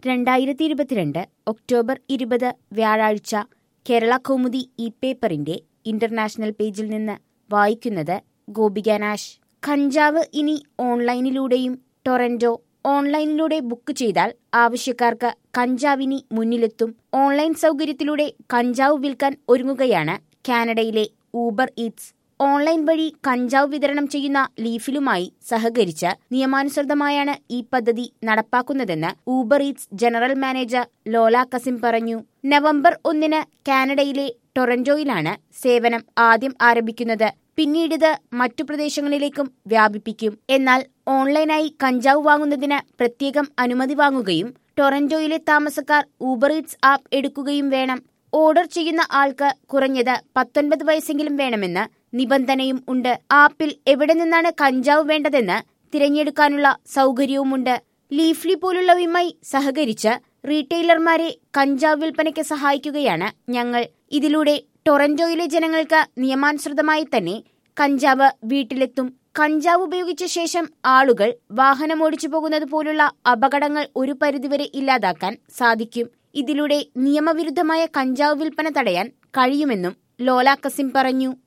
രണ്ടായിരത്തി ഇരുപത്തിരണ്ട് ഒക്ടോബർ ഇരുപത് വ്യാഴാഴ്ച കേരള കൗമുദി ഈ പേപ്പറിന്റെ ഇന്റർനാഷണൽ പേജിൽ നിന്ന് വായിക്കുന്നത് ഗോപിക നാഷ് കഞ്ചാവ് ഇനി ഓൺലൈനിലൂടെയും ടൊറന്റോ ഓൺലൈനിലൂടെ ബുക്ക് ചെയ്താൽ ആവശ്യക്കാർക്ക് കഞ്ചാവിനി മുന്നിലെത്തും ഓൺലൈൻ സൗകര്യത്തിലൂടെ കഞ്ചാവ് വിൽക്കാൻ ഒരുങ്ങുകയാണ് കാനഡയിലെ ഊബർ ഈറ്റ്സ് ഓൺലൈൻ വഴി കഞ്ചാവ് വിതരണം ചെയ്യുന്ന ലീഫിലുമായി സഹകരിച്ച് നിയമാനുസൃതമായാണ് ഈ പദ്ധതി നടപ്പാക്കുന്നതെന്ന് Uber Eats general manager Lola Kassim പറഞ്ഞു നവംബർ ഒന്നിന് കാനഡയിലെ ടൊറന്റോയിലാണ് സേവനം ആദ്യം ആരംഭിക്കുന്നത് പിന്നീടിത് മറ്റു പ്രദേശങ്ങളിലേക്കും വ്യാപിപ്പിക്കും എന്നാൽ ഓൺലൈനായി കഞ്ചാവ് വാങ്ങുന്നതിന് പ്രത്യേകം അനുമതി വാങ്ങുകയും ടൊറന്റോയിലെ താമസക്കാർ ഊബർ ഈറ്റ്സ് ആപ്പ് എടുക്കുകയും വേണം ഓർഡർ ചെയ്യുന്ന ആൾക്ക് കുറഞ്ഞത് പത്തൊൻപത് വയസ്സെങ്കിലും വേണമെന്ന് നിബന്ധനയും ഉണ്ട് ആപ്പിൽ എവിടെ നിന്നാണ് കഞ്ചാവ് വേണ്ടതെന്ന് തിരഞ്ഞെടുക്കാനുള്ള സൗകര്യവുമുണ്ട് ലീഫ്ലി പോലുള്ളവയുമായി സഹകരിച്ച് റീറ്റെയിലർമാരെ കഞ്ചാവ് വിൽപ്പനയ്ക്ക് സഹായിക്കുകയാണ് ഞങ്ങൾ ഇതിലൂടെ ടൊറന്റോയിലെ ജനങ്ങൾക്ക് നിയമാനുസൃതമായി തന്നെ കഞ്ചാവ് വീട്ടിലെത്തും കഞ്ചാവ് ഉപയോഗിച്ച ശേഷം ആളുകൾ വാഹനമോടിച്ചു പോകുന്നത് പോലുള്ള അപകടങ്ങൾ ഒരു പരിധിവരെ ഇല്ലാതാക്കാൻ സാധിക്കും ഇതിലൂടെ നിയമവിരുദ്ധമായ കഞ്ചാവ് വിൽപ്പന തടയാൻ കഴിയുമെന്നും ലോല കസിം പറഞ്ഞു